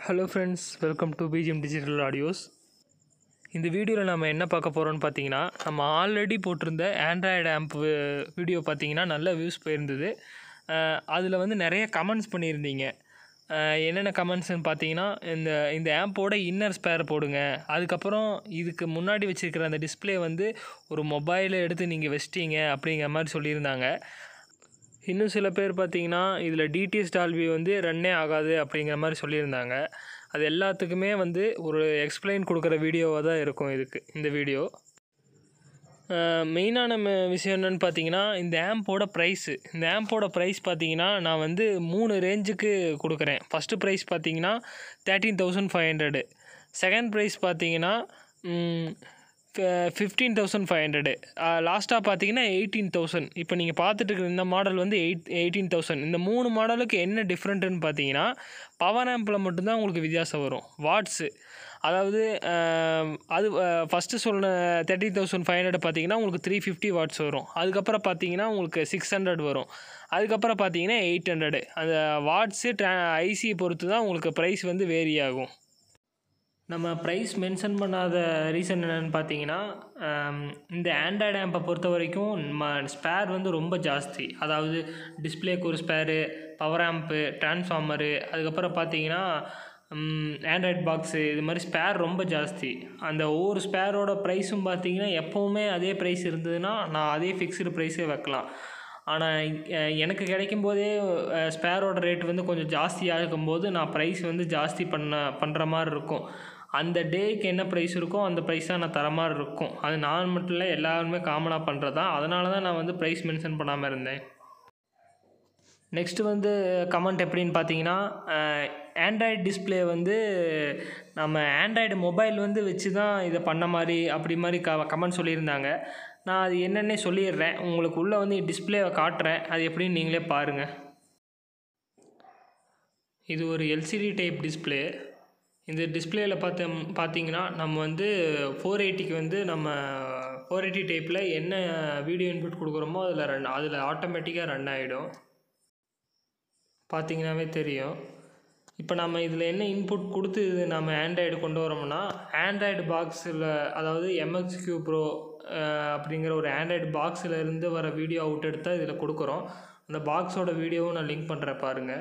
hello friends welcome to BGM digital audios இந்த வீடியோவில் நம்ம என்ன பார்க்க போகிறோம்னு பார்த்தீங்கன்னா நம்ம ஆல்ரெடி போட்டிருந்த ஆண்ட்ராய்டு ஆம்ப் வீடியோ பார்த்தீங்கன்னா நல்ல வியூஸ் போயிருந்தது அதில் வந்து நிறைய கமெண்ட்ஸ் பண்ணியிருந்தீங்க அஹ் என்னென்ன கமெண்ட்ஸ்னு பார்த்தீங்கன்னா இந்த இந்த ஆம்போட இன்னர் ஸ்பேர் போடுங்க அதுக்கப்புறம் இதுக்கு முன்னாடி வச்சுருக்கிற அந்த டிஸ்ப்ளே வந்து ஒரு மொபைலை எடுத்து நீங்கள் வச்சிட்டீங்க அப்படிங்கிற மாதிரி சொல்லியிருந்தாங்க இன்னும் சில பேர் பார்த்தீங்கன்னா இதில் டிடிஎஸ் டால்பி வந்து ரன்னே ஆகாது அப்படிங்கிற மாதிரி சொல்லியிருந்தாங்க அது எல்லாத்துக்குமே வந்து ஒரு எக்ஸ்பிளைன் கொடுக்குற வீடியோவாக தான் இருக்கும் இதுக்கு இந்த வீடியோ மெயினான விஷயம் என்னென்னு பார்த்தீங்கன்னா இந்த ஆம்போட ப்ரைஸு இந்த ஆம்போட ப்ரைஸ் பார்த்தீங்கன்னா நான் வந்து மூணு ரேஞ்சுக்கு கொடுக்குறேன் ஃபஸ்ட்டு ப்ரைஸ் பார்த்தீங்கன்னா thirteen thousand five hundred second prize பார்த்தீங்கன்னா ஃபிஃப்டீன் தௌசண்ட் ஃபைவ் ஹண்ட்ரடு லாஸ்ட்டாக பார்த்தீங்கன்னா எயிட்டீன் தௌசண்ட் இப்போ நீங்கள் பார்த்துட்டு இருக்கிற இந்த மாடல் வந்து எயிட் எயிட்டீன் தௌசண்ட் இந்த மூணு மாடலுக்கு என்ன டிஃப்ரெண்ட்டுன்னு பார்த்தீங்கன்னா பவர் ஆம்பில் மட்டும்தான் உங்களுக்கு வித்தியாசம் வரும் வாட்ஸு அதாவது அஹ், அது ஃபஸ்ட்டு சொன்ன தேர்ட்டி தௌசண்ட் ஃபைவ் ஹண்ட்ரட் பார்த்தீங்கன்னா உங்களுக்கு த்ரீ ஃபிஃப்டி வாட்ஸ் வரும் அதுக்கப்புறம் பார்த்தீங்கன்னா உங்களுக்கு சிக்ஸ் ஹண்ட்ரட் வரும் அதுக்கப்புறம் பார்த்தீங்கன்னா எயிட் ஹண்ட்ரடு அந்த வாட்ஸு ட்ரா ஐசி பொறுத்து தான் உங்களுக்கு ப்ரைஸ் வந்து வேரி ஆகும் நம்ம ப்ரைஸ் மென்ஷன் பண்ணாத ரீசன் என்னென்னு பார்த்தீங்கன்னா ஆம், இந்த ஆண்ட்ராய்டு ஆம்பை பொறுத்த வரைக்கும் நம்ம ஸ்பேர் வந்து ரொம்ப ஜாஸ்தி அதாவது டிஸ்பிளேக்கு ஒரு ஸ்பேரு பவர் ஆம்ப்பு டிரான்ஸ்ஃபார்மரு அதுக்கப்புறம் பார்த்தீங்கன்னா ஆண்ட்ராய்டு பாக்ஸு இது மாதிரி ஸ்பேர் ரொம்ப ஜாஸ்தி அந்த ஒவ்வொரு ஸ்பேரோட ப்ரைஸும் பார்த்தீங்கன்னா எப்போவுமே அதே ப்ரைஸ் இருந்ததுன்னா நான் அதே ஃபிக்ஸ்டு ப்ரைஸே வைக்கலாம் ஆனால் எனக்கு கிடைக்கும் போதே ஸ்பேரோட ரேட் வந்து கொஞ்சம் ஜாஸ்தியாக இருக்கும்போது நான் ப்ரைஸ் வந்து ஜாஸ்தி பண்ண பண்ணுற மாதிரி இருக்கும் அந்த டேக்கு என்ன ப்ரைஸ் இருக்கோ அந்த ப்ரைஸ் தான் நான் தர மாதிரி இருக்கும் அது நான் மட்டும் இல்லை எல்லாருமே காமனாக பண்ணுறது தான் அதனால தான் நான் வந்து ப்ரைஸ் மென்ஷன் பண்ணாமல் இருந்தேன் நெக்ஸ்ட்டு வந்து கமெண்ட் எப்படின்னு பார்த்தீங்கன்னா ஆண்ட்ராய்டு டிஸ்ப்ளே வந்து நம்ம ஆண்ட்ராய்டு மொபைல் வந்து வச்சு தான் இதை பண்ண மாதிரி அப்படி மாதிரி க கமெண்ட் சொல்லியிருந்தாங்க நான் அது என்னென்னே சொல்லிடுறேன் உங்களுக்கு உள்ளே வந்து டிஸ்ப்ளேவை காட்டுறேன் அது எப்படின்னு நீங்களே பாருங்கள் இது ஒரு எல்சிடி டைப் டிஸ்ப்ளே இந்த டிஸ்பிளேயில் பார்த்த பார்த்தீங்கன்னா நம்ம வந்து ஃபோர் எயிட்டிக்கு வந்து நம்ம ஃபோர் எயிட்டி டைப்பில் என்ன வீடியோ இன்புட் கொடுக்குறோமோ அதில் ரன் அதில் ஆட்டோமேட்டிக்காக ரன் ஆகிடும் பார்த்தீங்கன்னாவே தெரியும் இப்போ நம்ம இதில் என்ன இன்புட் கொடுத்து இது நம்ம ஆண்ட்ராய்டு கொண்டு வரோம்னா ஆண்ட்ராய்டு பாக்ஸில் அதாவது எம்எக்ஸ் கியூ ப்ரோ அப்படிங்கிற ஒரு ஆண்ட்ராய்டு பாக்ஸில் இருந்து வர வீடியோ அவுட் எடுத்தால் இதில் கொடுக்குறோம் அந்த பாக்ஸோட வீடியோவும் நான் லிங்க் பண்ணுறேன் பாருங்கள்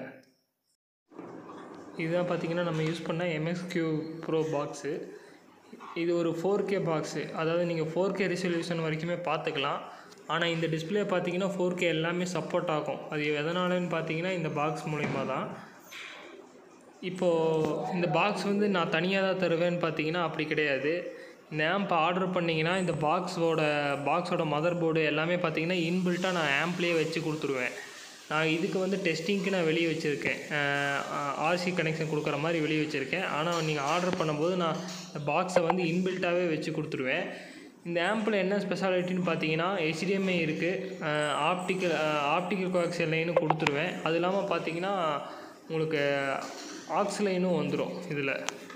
இதுதான் பார்த்தீங்கன்னா நம்ம யூஸ் பண்ண எம்எக்ஸ் கியூ ப்ரோ பாக்ஸு இது ஒரு ஃபோர் கே பாக்ஸு அதாவது நீங்கள் ஃபோர் கே ரிசல்யூஷன் வரைக்குமே பார்த்துக்கலாம் ஆனால் இந்த டிஸ்பிளே பார்த்தீங்கன்னா ஃபோர் கே எல்லாமே சப்போர்ட் ஆகும் அது எதனாலன்னு பார்த்தீங்கன்னா இந்த பாக்ஸ் மூலிமா தான் இப்போது இந்த பாக்ஸ் வந்து நான் தனியாக தான் தருவேன்னு பார்த்தீங்கன்னா அப்படி கிடையாது இந்த ஆம்ப் ஆர்டர் பண்ணிங்கன்னா இந்த பாக்ஸோட பாக்ஸோட மதர் போர்டு எல்லாமே பார்த்தீங்கன்னா இன்பில்ட்டாக நான் ஆம்ப்லேயே வச்சு கொடுத்துருவேன் நான் இதுக்கு வந்து டெஸ்டிங்க்கு நான் வெளியே வச்சுருக்கேன் ஆர்சி கனெக்ஷன் கொடுக்குற மாதிரி வெளியே வச்சுருக்கேன் ஆனால் நீங்கள் ஆர்டர் பண்ணும்போது நான் இந்த பாக்ஸை வந்து இன்பில்ட்டாகவே வச்சு கொடுத்துருவேன் இந்த ஆம்பில் என்ன ஸ்பெஷாலிட்டின்னு பார்த்தீங்கன்னா HDMI இருக்குது ஆப்டிக்கல் ஆப்டிக்கல் கோஆக்சியல் லைனும் கொடுத்துருவேன் அது இல்லாமல் பார்த்தீங்கன்னா உங்களுக்கு ஆக்ஸ் லைனும் வந்துடும் இதில்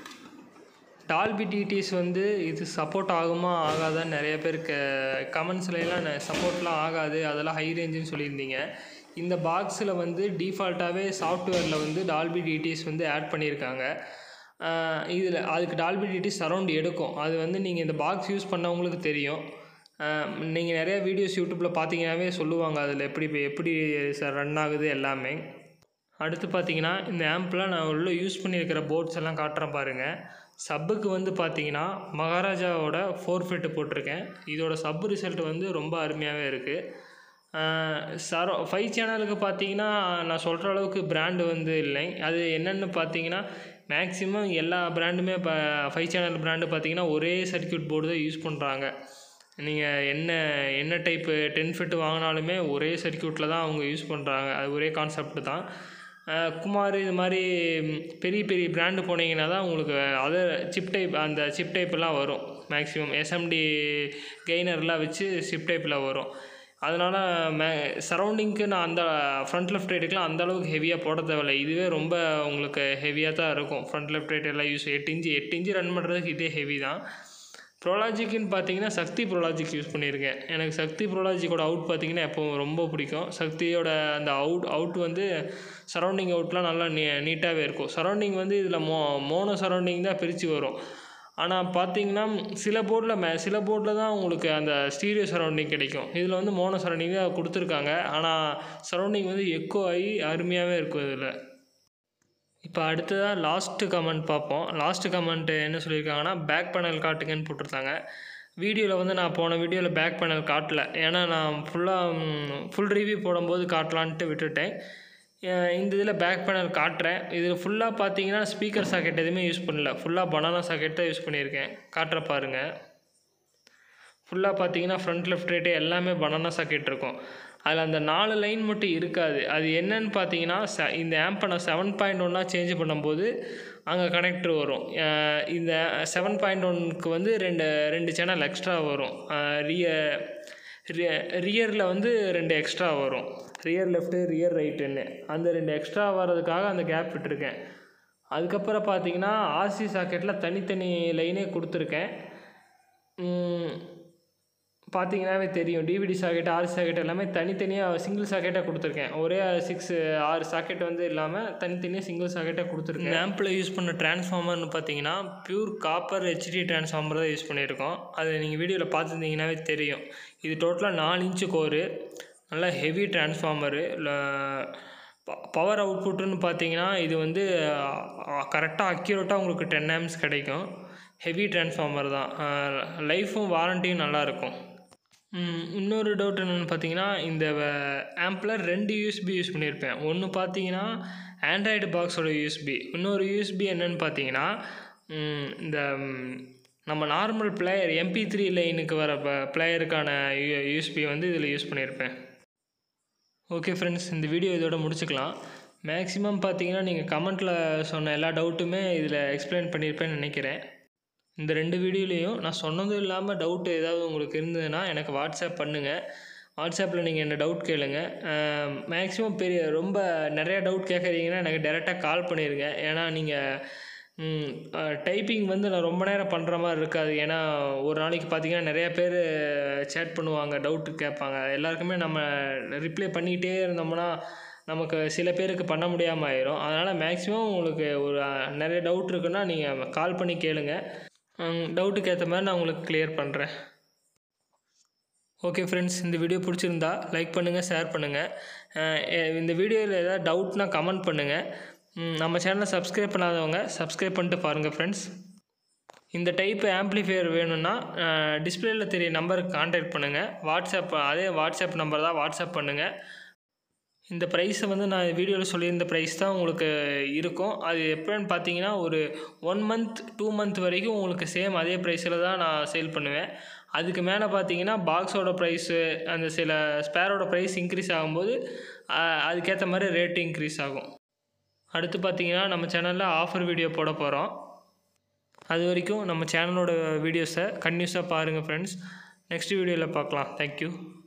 டால்பி டிடிஎஸ் வந்து இது சப்போர்ட் ஆகுமா ஆகாதான்னு நிறைய பேருக்கு கமெண்ட்ஸ்லாம் சப்போர்ட்லாம் ஆகாது அதெல்லாம் ஹை ரேஞ்சுன்னு சொல்லியிருந்தீங்க இந்த பாக்ஸில் வந்து டிஃபால்ட்டாகவே சாஃப்ட்வேரில் வந்து டால்பி டிடிஎஸ் வந்து ஆட் பண்ணியிருக்காங்க இதில் அதுக்கு டால்பி டிடிஎஸ் சரௌண்ட் எடுக்கும் அது வந்து நீங்கள் இந்த பாக்ஸ் யூஸ் பண்ணவங்களுக்கு தெரியும் நீங்கள் நிறைய வீடியோஸ் யூடியூப்பில் பார்த்தீங்கன்னாவே சொல்லுவாங்க அதில் எப்படி எப்படி சார் ரன் ஆகுது எல்லாமே அடுத்து பார்த்தீங்கன்னா இந்த ஆம்பில் நான் உள்ள யூஸ் பண்ணியிருக்கிற போர்ட்ஸ் எல்லாம் காட்டுறேன் பாருங்கள் சப்புக்கு வந்து பார்த்தீங்கன்னா மகாராஜாவோட ஃபோர் ஃபிட்டு போட்டிருக்கேன் இதோட சப் ரிசல்ட் வந்து ரொம்ப அருமையாகவே இருக்குது சரோ ஃபைவ் சேனலுக்கு பார்த்தீங்கன்னா நான் சொல்கிற அளவுக்கு பிராண்டு வந்து இல்லை அது என்னென்னு பார்த்தீங்கன்னா மேக்ஸிமம் எல்லா பிராண்டுமே இப்போ ஃபைவ் சேனல் பிராண்டு பார்த்தீங்கன்னா ஒரே சர்க்கியூட் போர்டு தான் யூஸ் பண்ணுறாங்க நீங்கள் என்ன என்ன டைப்பு டென் ஃபிட்டு வாங்கினாலுமே ஒரே சர்க்கியூட்டில் தான் அவங்க யூஸ் பண்ணுறாங்க அது ஒரே கான்செப்ட் தான் அஹ் குமார் இது மாதிரி ம், பெரிய பெரிய பிராண்டு போனீங்கன்னா தான் உங்களுக்கு அதர் சிப் டைப் அந்த சிப் டைப்லாம் வரும் மேக்ஸிமம் எஸ்எம்டி கெய்னர்லாம் வச்சு சிப் டைப்பில் வரும் அதனால் மே சரௌண்டிங்க்கு நான் அந்த ஃப்ரண்ட் லெஃப்ட் ரைட்டுக்கெலாம் அந்த அளவுக்கு ஹெவியாக போட தேவையில்ல இதுவே ரொம்ப உங்களுக்கு ஹெவியாக தான் இருக்கும் ஃப்ரண்ட் லெஃப்ட் ரைட் எல்லாம் யூஸ் எட்டு இன்ச்சு எட்டு இன்ச்சு ரன் பண்ணுறதுக்கு இதே ஹெவி தான் ப்ரோலாஜிக்குன்னு பார்த்தீங்கன்னா சக்தி ப்ரோலாஜிக் யூஸ் பண்ணியிருக்கேன் எனக்கு சக்தி ப்ரோலாஜிக்கோட அவுட் பார்த்தீங்கன்னா எப்போவும் ரொம்ப பிடிக்கும் சக்தியோட அந்த அவுட் அவுட் வந்து சரௌண்டிங் அவுட்லாம் நல்லா நீ நீட்டாகவே இருக்கும் சரௌண்டிங் வந்து இதில் மோ மோனோ சரௌண்டிங் தான் பிரித்து வரும் ஆனால் பார்த்தீங்கன்னா சில போர்டில் மே சில போர்டில் தான் உங்களுக்கு அந்த ஸ்டீரியோ சரௌண்டிங் கிடைக்கும் இதில் வந்து மோனோ சரௌண்டிங் தான் கொடுத்துருக்காங்க ஆனால் சரௌண்டிங் வந்து எக்கோ ஆகி அருமையாகவே இருக்கும் இதில் இப்போ அடுத்ததாக லாஸ்ட்டு கமெண்ட் பார்ப்போம் லாஸ்ட்டு கமெண்ட் என்ன சொல்லியிருக்காங்கன்னா பேக் பேனல் காட்டுங்கன்னு போட்டிருந்தாங்க வீடியோவில் வந்து நான் போன வீடியோவில் பேக் பேனல் காட்டல ஏன்னா நான் ஃபுல்லாக ஃபுல் ரிவ்யூ போடும்போது காட்டலான்ட்டு விட்டுட்டேன் அஹ் இந்த இதில் பேக் பேனல் காட்டுறேன் இதில் ஃபுல்லாக பார்த்தீங்கன்னா ஸ்பீக்கர் சாக்கெட் எதுவுமே யூஸ் பண்ணல ஃபுல்லாக பனானா சாக்கெட் தான் யூஸ் பண்ணியிருக்கேன் காட்டுற பாருங்கள் ஃபுல்லாக பார்த்தீங்கன்னா ஃப்ரண்ட் லெஃப்ட் ரைட்டு எல்லாமே பனானா சாக்கெட் இருக்கும் அதில் அந்த நாலு லைன் மட்டும் இருக்காது அது என்னன்னு பார்த்தீங்கன்னா ச இந்த ஆம்பை நான் செவன் பாயிண்ட் ஒன்னாக சேஞ்ச் பண்ணும்போது அங்கே கனெக்டர் வரும் அஹ் இந்த செவன் பாயிண்ட் ஒன்க்கு வந்து ரெண்டு ரெண்டு சேனல் எக்ஸ்ட்ரா வரும் ரிய ரியரில் வந்து ரெண்டு எக்ஸ்ட்ரா வரும் ரியர் லெஃப்ட்டு ரியர் ரைட்டுன்னு அந்த ரெண்டு எக்ஸ்ட்ரா வர்றதுக்காக அந்த கேப் விட்டுருக்கேன் அதுக்கப்புறம் பார்த்தீங்கன்னா ஆர்சி சாக்கெட்டில் தனித்தனி லைனே கொடுத்துருக்கேன் ம், பார்த்தீங்கன்னாவே தெரியும் டிவிடி சாக்கெட் ஆறு சாக்கெட் எல்லாமே தனித்தனியாக சிங்கிள் சாக்கெட்டாக கொடுத்துருக்கேன் ஒரே சிக்ஸ் ஆறு சாக்கெட் வந்து இல்லாமல் தனித்தனியாக சிங்கிள் சாக்கெட்டாக கொடுத்துருக்கேன் ஆம்பில் யூஸ் பண்ண டிரான்ஸ்ஃபார்மர்னு பார்த்தீங்கன்னா பியூர் காப்பர் ஹெச்டி டிரான்ஸ்ஃபார்மர் தான் யூஸ் பண்ணியிருக்கோம் அது நீங்கள் வீடியோவில் பார்த்துருந்தீங்கன்னாவே தெரியும் இது டோட்டலாக நாலு இன்ச்சு கோரு நல்லா ஹெவி டிரான்ஸ்ஃபார்மரு பவர் அவுட்புட்டுன்னு பார்த்தீங்கன்னா இது வந்து கரெக்டாக அக்யூரேட்டாக உங்களுக்கு டென் ஆம்ஸ் கிடைக்கும் ஹெவி டிரான்ஸ்ஃபார்மர் தான் லைஃபும் வாரண்டியும் நல்லாயிருக்கும் ம், இன்னொரு டவுட் என்னென்னு பார்த்தீங்கன்னா இந்த ஆம்பில் ரெண்டு யூஎஸ்பி யூஸ் பண்ணியிருப்பேன் ஒன்று பார்த்தீங்கன்னா ஆண்ட்ராய்டு பாக்ஸோட யூஎஸ்பி இன்னொரு யூஎஸ்பி என்னன்னு பார்த்தீங்கன்னா ம், இந்த ம், நம்ம நார்மல் பிளேயர் எம்பி த்ரீ லைனுக்கு வர பிளேயருக்கான யூஎஸ்பி வந்து இதில் யூஸ் பண்ணியிருப்பேன் ஓகே ஃப்ரெண்ட்ஸ் இந்த வீடியோ இதோட முடிச்சுக்கலாம் மேக்ஸிமம் பார்த்தீங்கன்னா நீங்கள் கமெண்ட்டில் சொன்ன எல்லா டவுட்டுமே இதில் எக்ஸ்பிளைன் பண்ணியிருப்பேன்னு நினைக்கிறேன் இந்த ரெண்டு வீடியோலையும் நான் சொன்னதும் இல்லாமல் டவுட் ஏதாவது உங்களுக்கு இருந்ததுன்னா எனக்கு வாட்ஸ்அப் பண்ணுங்கள் வாட்ஸ்அப்பில் நீங்கள் என்ன டவுட் கேளுங்க மேக்ஸிமம் பெரிய ரொம்ப நிறைய டவுட் கேட்குறீங்கன்னா எனக்கு டேரெக்டாக கால் பண்ணிடுங்க ஏன்னா நீங்கள் டைப்பிங் வந்து நான் ரொம்ப நேரம் பண்ணுற மாதிரி இருக்காது ஏன்னா ஒரு நாளைக்கு பார்த்தீங்கன்னா நிறைய பேர் சேட் பண்ணுவாங்க டவுட்டு கேட்பாங்க எல்லாருக்குமே நம்ம ரிப்ளை பண்ணிக்கிட்டே இருந்தோம்னா நமக்கு சில பேருக்கு பண்ண முடியாமல் ஆயிரும் அதனால் மேக்ஸிமம் உங்களுக்கு ஒரு அஹ், நிறைய டவுட் இருக்குன்னா நீங்கள் கால் பண்ணி கேளுங்க டவுட்டுக்கு ஏற்ற மாதிரி நான் உங்களுக்கு கிளியர் பண்ணுறேன் ஓகே ஃப்ரெண்ட்ஸ் இந்த வீடியோ பிடிச்சிருந்தா லைக் பண்ணுங்கள் ஷேர் பண்ணுங்கள் இந்த வீடியோவில் ஏதாவது டவுட்னா கமெண்ட் பண்ணுங்கள் நம்ம சேனலை சப்ஸ்கிரைப் பண்ணாதவங்க சப்ஸ்கிரைப் பண்ணிட்டு பாருங்கள் ஃப்ரெண்ட்ஸ் இந்த டைப் ஆம்ப்ளிஃபையர் வேணும்னா டிஸ்பிளேல தெரிய நம்பருக்கு காண்டாக்ட் பண்ணுங்கள் வாட்ஸ்அப் அதே வாட்ஸ்அப் நம்பர் தான் வாட்ஸ்அப் பண்ணுங்கள் இந்த ப்ரைஸை வந்து நான் வீடியோவில் சொல்லியிருந்த ப்ரைஸ் தான் உங்களுக்கு இருக்கும் அது எப்போன்னு பார்த்தீங்கன்னா ஒரு ஒன் மந்த் டூ மந்த் வரைக்கும் உங்களுக்கு சேம் அதே ப்ரைஸில் தான் நான் சேல் பண்ணுவேன் அதுக்கு மேலே பார்த்தீங்கன்னா பாக்ஸோட ப்ரைஸு அந்த சில ஸ்பேரோட ப்ரைஸ் இன்க்ரீஸ் ஆகும்போது அஹ், அதுக்கேற்ற மாதிரி ரேட் இன்க்ரீஸ் ஆகும் அடுத்து பார்த்தீங்கன்னா நம்ம சேனலில் ஆஃபர் வீடியோ போட போகிறோம் அது வரைக்கும் நம்ம சேனலோட வீடியோஸை கன்யூஸாக பாருங்கள் ஃப்ரெண்ட்ஸ் நெக்ஸ்ட் வீடியோவில் பார்க்கலாம் தேங்க்யூ